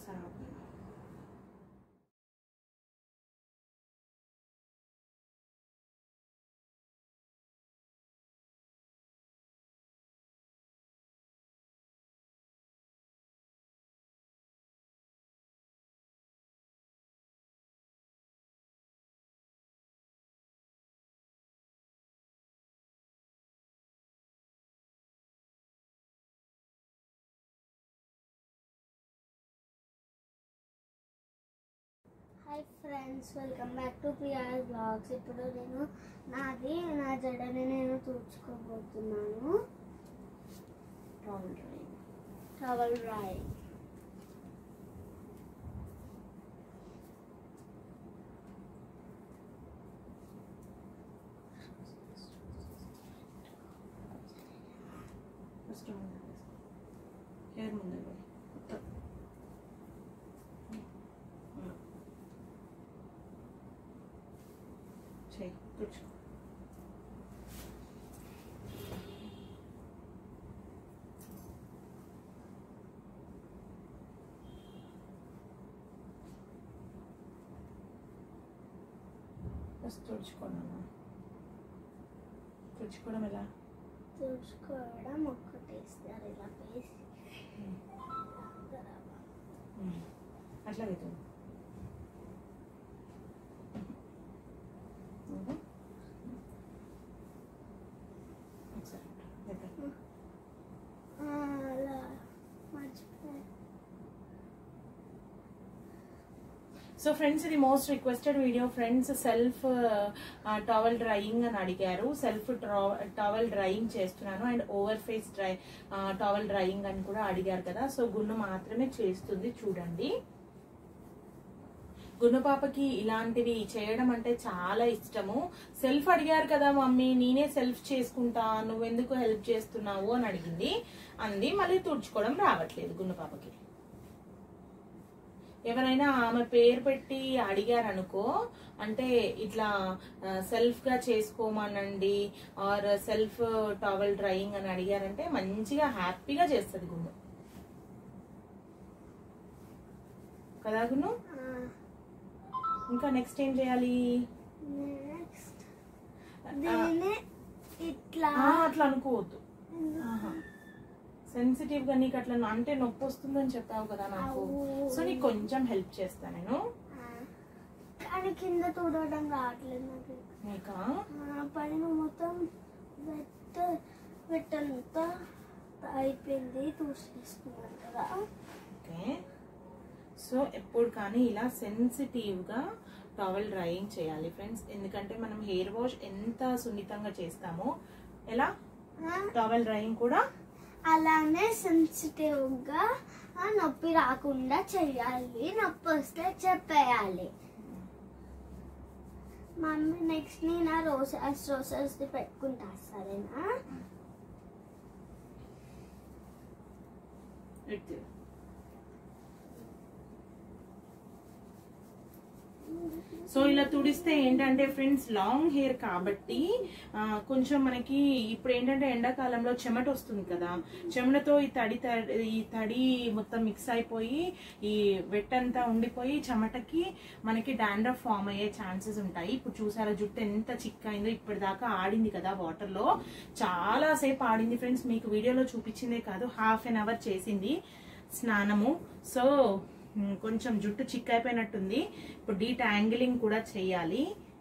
ఒకసారి ఆపు. Hi friends welcome back to PR blogs ఇప్పుడు నేను నాది నా జడని నేను తుడుచుకోబోతున్నాను టవల్ డ్రై టవల్ రాయ్ ఫస్ట్ హెయిర్ ముందే పోయి మొత్తం చెయ్యి తుడుచుకో ఫస్ట్ తుడుచుకోనా తుడుచుకోవడం ఎలా తుడుచుకోవడం ఒక్కటేస్తారు ఇలా వేసి అట్లా అవుతుంది ఒకసారి దగ్గర. ఆ, అలా మర్చిపోయా సో ఫ్రెండ్స్ ఇది most requested video friends self towel drying అని అడిగారు సెల్ఫ్ టవల్ డ్రైయింగ్ చేస్తున్నాను and over face dry towel drying అని కూడా అడిగారు కదా సో గున్ను మాత్రమే చేస్తుంది చూడండి గున్ను పాపకి ఇలాంటివి చేయడం అంటే చాలా ఇష్టము సెల్ఫ్ అడిగారు కదా మమ్మీ నేనే సెల్ఫ్ చేసుకుంటా నువ్వెందుకు హెల్ప్ చేస్తున్నావు అని అడిగింది అంది మళ్ళీ తుడుచుకోవడం రావట్లేదు గున్ను పాపకి ఎవరైనా ఆమె పేరు పెట్టి అడిగారనుకో అంటే ఇట్లా సెల్ఫ్ గా చేసుకోమనండి ఆర్ సెల్ఫ్ టవల్ డ్రైయింగ్ అని అడిగారంటే మంచిగా హ్యాపీగా చేస్తుంది గున్ను కదా గున్ను ఇంకా నెక్స్ట్ ఏం చేయాలి నెక్స్ట్ దీన్ని ఇట్లా ఆ, అట్లా అనుకోవద్దు సెన్సిటివ్ గా నీకు అట్లా అంటే నొప్పి వస్తుందని చెప్పావు కదా నాకు అవ్వు. సో నీకు కొంచెం హెల్ప్ చేస్తా నేను ఆ, కానీ కింద తుడవడం రావట్లేదు నాకు నీకా ఆ, పైన మొత్తం వెట్ వెట్టంతా అయిపోయింది చూసేసుకున్నాను కదా ఓకే సో ఎప్పుడు కానీ ఇలా సెన్సిటివ్ గా టవల్ డ్రైయింగ్ చేయాలి ఫ్రెండ్స్ ఎందుకంటే మనం హెయిర్ వాష్ ఎంత సున్నితంగా చేస్తామో ఎలా ఆ, టవల్ డ్రైయింగ్ కూడా అలానే సెన్సిటివ్గా ఆ, నొప్పి రాకుండా చెయ్యాలి నొప్పి వస్తే చెప్పేయాలి మమ్మీ నెక్స్ట్ నేను ఆ రోసెస్ రోసెస్ పెట్టుకుంటా సరేనా ఇటు. సో ఇలా తుడిస్తే ఏంటంటే ఫ్రెండ్స్ లాంగ్ హెయిర్ కాబట్టి ఆ, కొంచెం మనకి ఇప్పుడు ఏంటంటే ఎండాకాలంలో చెమట వస్తుంది కదా చెమటతో ఈ తడి తడి ఈ తడి మొత్తం మిక్స్ అయిపోయి ఈ వెట్టంతా ఉండిపోయి చెమటకి మనకి డాండ్రఫ్ ఫామ్ అయ్యే ఛాన్సెస్ ఉంటాయి ఇప్పుడు చూసారా జుట్టు ఎంత చిక్కైందో ఇప్పటిదాకా ఆడింది కదా వాటర్ లో చాలా సేపు ఆడింది ఫ్రెండ్స్ మీకు వీడియోలో చూపించిందే కాదు హాఫ్ అన్ అవర్ చేసింది స్నానము సో మ్, కొంచెం జుట్టు చిక్కైపోయినట్టుంది ఇప్పుడు డీటాంగిలింగ్ కూడా చేయాలి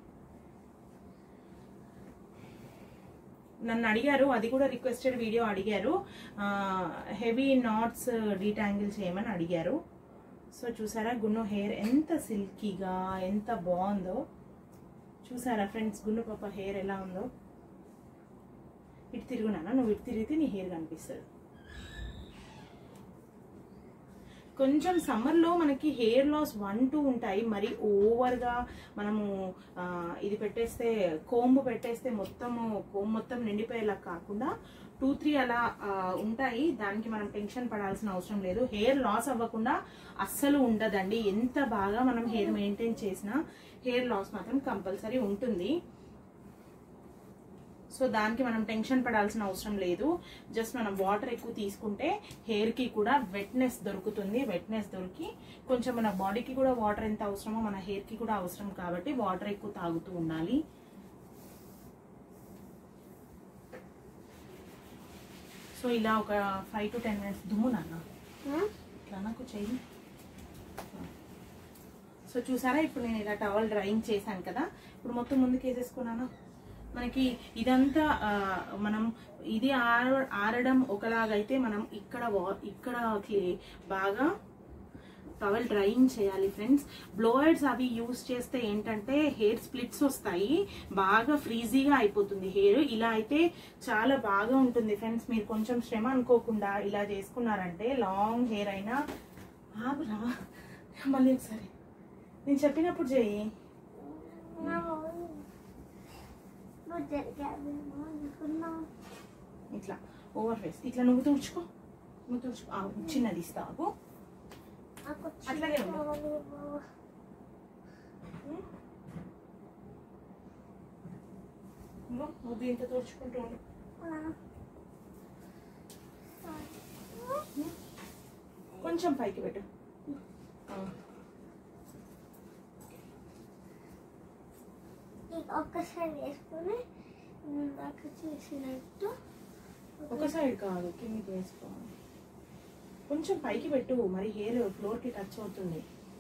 నన్ను అడిగారు అది కూడా రిక్వెస్టెడ్ వీడియో అడిగారు హెవీ నాట్స్ డీటాంగిల్ చేయమని అడిగారు సో చూసారా గున్ను హెయిర్ ఎంత సిల్కీగా ఎంత బాగుందో చూసారా ఫ్రెండ్స్ గున్ను పాప హెయిర్ ఎలా ఉందో ఇటు తిరుగునానా నువ్వు ఇటు తిరిగితే నీ హెయిర్ కనిపిస్తుంది కొంచెం సమ్మర్లో మనకి హెయిర్ లాస్ వన్ టూ ఉంటాయి మరి ఓవర్గా మనము ఆ, ఇది పెట్టేస్తే కోంబు పెట్టేస్తే మొత్తము కోంబు మొత్తం నిండిపోయేలా కాకుండా టూ త్రీ అలా ఆ, ఉంటాయి దానికి మనం టెన్షన్ పడాల్సిన అవసరం లేదు హెయిర్ లాస్ అవ్వకుండా అస్సలు ఉండదండి ఎంత బాగా మనం హెయిర్ మెయింటైన్ చేసినా హెయిర్ లాస్ మాత్రం కంపల్సరీ ఉంటుంది సో దానికి మనం టెన్షన్ పడాల్సిన అవసరం లేదు జస్ట్ మనం వాటర్ ఎక్కువ తీసుకుంటే హెయిర్ కి కూడా వెట్నెస్ దొరుకుతుంది వెట్నెస్ దొరికి కొంచెం మన బాడీకి కూడా వాటర్ ఎంత అవసరమో మన హెయిర్ కి కూడా అవసరం కాబట్టి వాటర్ ఎక్కువ తాగుతూ ఉండాలి సో ఇలా ఒక ఫైవ్ టు టెన్ మినిట్స్ దుమ్ము నాన్న ఇట్లా నాకు చెయ్యి సో చూసారా ఇప్పుడు నేను ఇలా టవల్ డ్రైయింగ్ చేశాను కదా ఇప్పుడు మొత్తం ముందుకు వేసేసుకున్నాను మనకి ఇదంతా ఆ, మనం ఇది ఆర ఆరడం ఒకలాగైతే మనం ఇక్కడ వా- ఇక్కడ క్లే- బాగా టవల్ డ్రైయింగ్ చేయాలి ఫ్రెండ్స్ బ్లోయర్స్ అవి యూస్ చేస్తే ఏంటంటే హెయిర్ స్ప్లిట్స్ వస్తాయి బాగా ఫ్రీజీగా అయిపోతుంది హెయిర్ ఇలా అయితే చాలా బాగా ఉంటుంది ఫ్రెండ్స్ మీరు కొంచెం శ్రమ అనుకోకుండా ఇలా చేసుకున్నారంటే లాంగ్ హెయిర్ అయినా ఆగురా మళ్ళీ ఒకసారి నేను చెప్పినప్పుడు చెయ్యి నువ్వు జరిగావేమో అనుకున్నావు ఇట్లా ఓవర్ ఫేస్ ఇట్లా నువ్వు తుడుచుకో నువ్వు తుడుచుకో ఆ, చిన్నది ఇస్తావు నాకు అట్లాగే ఉండు. చిన్నవాళ్ళేమో. ఇంకో నువ్వు దీంతో తుడుచుకుంటూ ఉండు కొంచెం పైకి పెట్టు ఆ. ఇది ఒక్కసారి వేసుకొని ఇందాక చేసినట్టు ఒక సైడ్ కాదు కిందికి వేసుకోవాలి కొంచెం పైకి పెట్టు మరి హెయిర్ ఫ్లోర్ కి టచ్ అవుతుంది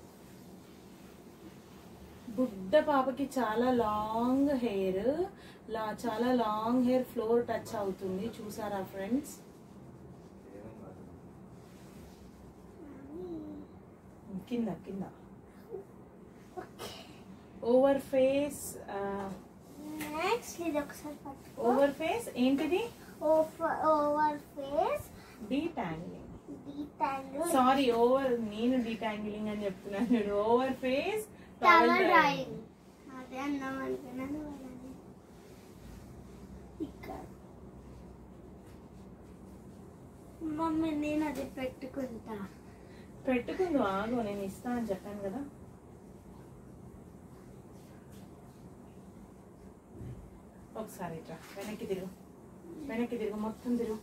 బుడ్డ పాపకి చాలా లాంగ్ హెయిర్ లా చాలా లాంగ్ హెయిర్ ఫ్లోర్ టచ్ అవుతుంది చూసారా ఫ్రెండ్స్ కింద కింద ఓవర్ ఫేస్ నెక్స్ట్ ఇది ఒకసారి పట్టుకో ఓవర్ ఫేస్ ఏంటిది over face detangling detangle sorry over నేను డీటాంగిలింగ్ అని చెప్తున్నాను చూడు ఓవర్ ఫేస్ టవల్ డ్రాయింగ్ అదే అన్నాం అనుకున్నాను వాళ్ళని. ఇక్కడ మమ్మీ నేను అది పెట్టుకుంటా పెట్టుకుందు ఆగు నేను ఇస్తా అని చెప్పాను కదా ఒకసారి ఇట్రా వెనక్కి తిరుగు వెనక్కి తిరుగు మొత్తం తిరుగు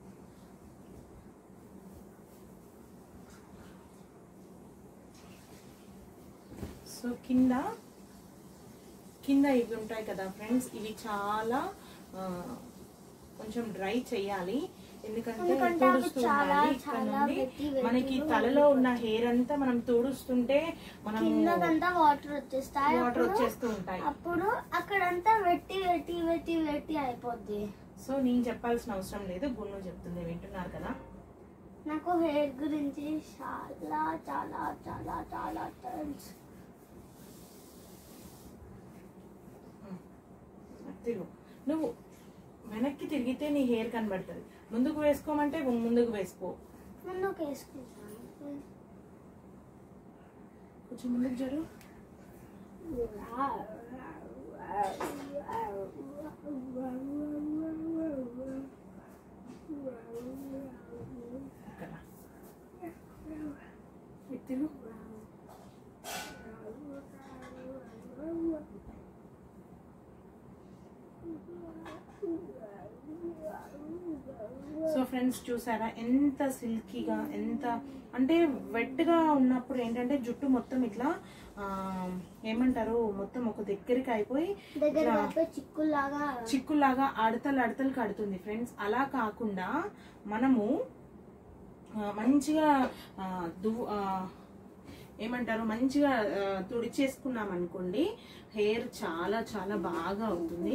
సో కింద కింద ఇవి ఉంటాయి కదా ఫ్రెండ్స్ ఇవి చాలా ఆ, కొంచెం డ్రై చేయాలి ఎందుకంటే ఎందుకంటే అవి తుడుస్తూ చాలా, ఉండాలి ఇక్కడ చాలా నుండి వెట్టి వెట్టి మనకి గా తలలో ఉన్న హెయిర్ అంతా మనం తుడుస్తుంటే మనం కిందకంతా వాటర్ వచ్చేస్తాయి వాటర్ అప్పుడు- వచ్చేస్తూ ఉంటాయి అప్పుడు అక్కడంతా వెట్టి వెట్టి వెట్టి వెట్టి అయిపోద్ది సో నేను చెప్పాల్సిన అవసరం లేదు గున్ను చెప్తుంది వింటున్నారు కదా నాకు హెయిర్ గురించి చాలా చాలా చాలా చాలా తెలుసు తిరుగు నువ్వు వెనక్కి తిరిగితే నీ హెయిర్ కనబడుతుంది ముందుకు వేసుకోమంటే ముందుకు వేసుకో ముందుకు వేసుకుంటాను కొంచెం ముందుకు జరుగు ఇక్కడ ఇటు తిరుగు సో ఫ్రెండ్స్ చూసారా ఎంత సిల్కీగా ఎంత అంటే వెట్గా ఉన్నప్పుడు ఏంటంటే జుట్టు మొత్తం ఇట్లా ఆ, ఏమంటారు మొత్తం ఒక దగ్గరికి అయిపోయి దగ్గర ఇట్లా పడితే చిక్కులాగా చిక్కులాగా అడతలు అడతలు కడుతుంది ఫ్రెండ్స్ అలా కాకుండా మనము ఆ, మంచిగా ఆ, దువ్వు ఆ, ఏమంటారు మంచిగా ఆ, తుడిచేసుకున్నాం అనుకోండి హెయిర్ చాలా చాలా బాగా అవుతుంది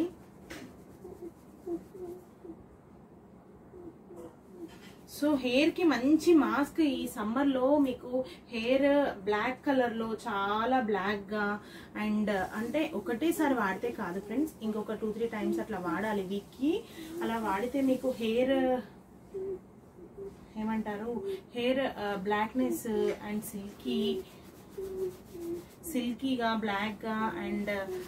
సో హెయిర్ కి మంచి మాస్క్ ఈ సమ్మర్ లో మీకు హెయిర్ బ్లాక్ కలర్ లో చాలా బ్లాక్ గా అండ్ అంటే ఒకటేసారి వాడితే కాదు ఫ్రెండ్స్ ఇంకొక టూ త్రీ టైమ్స్ అట్లా వాడాలి వీక్ కి అలా వాడితే మీకు హెయిర్ ఏమంటారు హెయిర్ బ్లాక్నెస్ అండ్ సిల్కీ సిల్కీగా బ్లాక్గా అండ్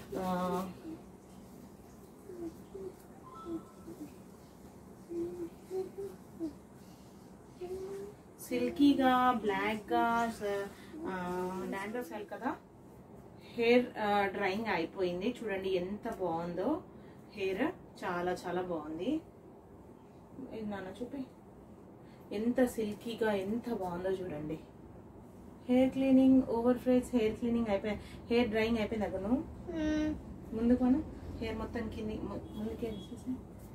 సిల్కీగా బ్లాక్గా డాండ్రఫ్ సెల్ కదా హెయిర్ డ్రైయింగ్ అయిపోయింది చూడండి ఎంత బాగుందో హెయిర్ చాలా చాలా బాగుంది ఇది నాన్న చూపి ఎంత సిల్కీగా ఎంత బాగుందో చూడండి హెయిర్ క్లీనింగ్ ఓవర్ ఫ్రేజ్ హెయిర్ క్లీనింగ్ అయిపోయి హెయిర్ డ్రైయింగ్ అయిపోయింది అక్కడ నువ్వు ముందుకోను హెయిర్ మొత్తం కింది ము- ముందుకే తీసేసి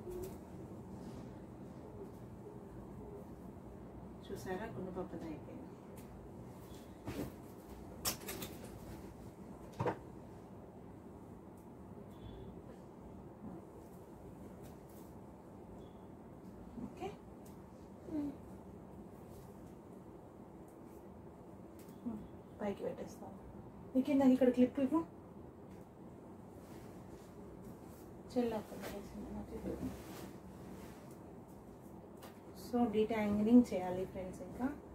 చూసారా గుండు పప్పది అయిపోయింది ఓకే పైకి పెట్టేస్తాను నీకు నాకు ఇక్కడ క్లిప్ ఇవ్వు సో డీటాంగిలింగ్ చేయాలి ఫ్రెండ్స్ ఇంకా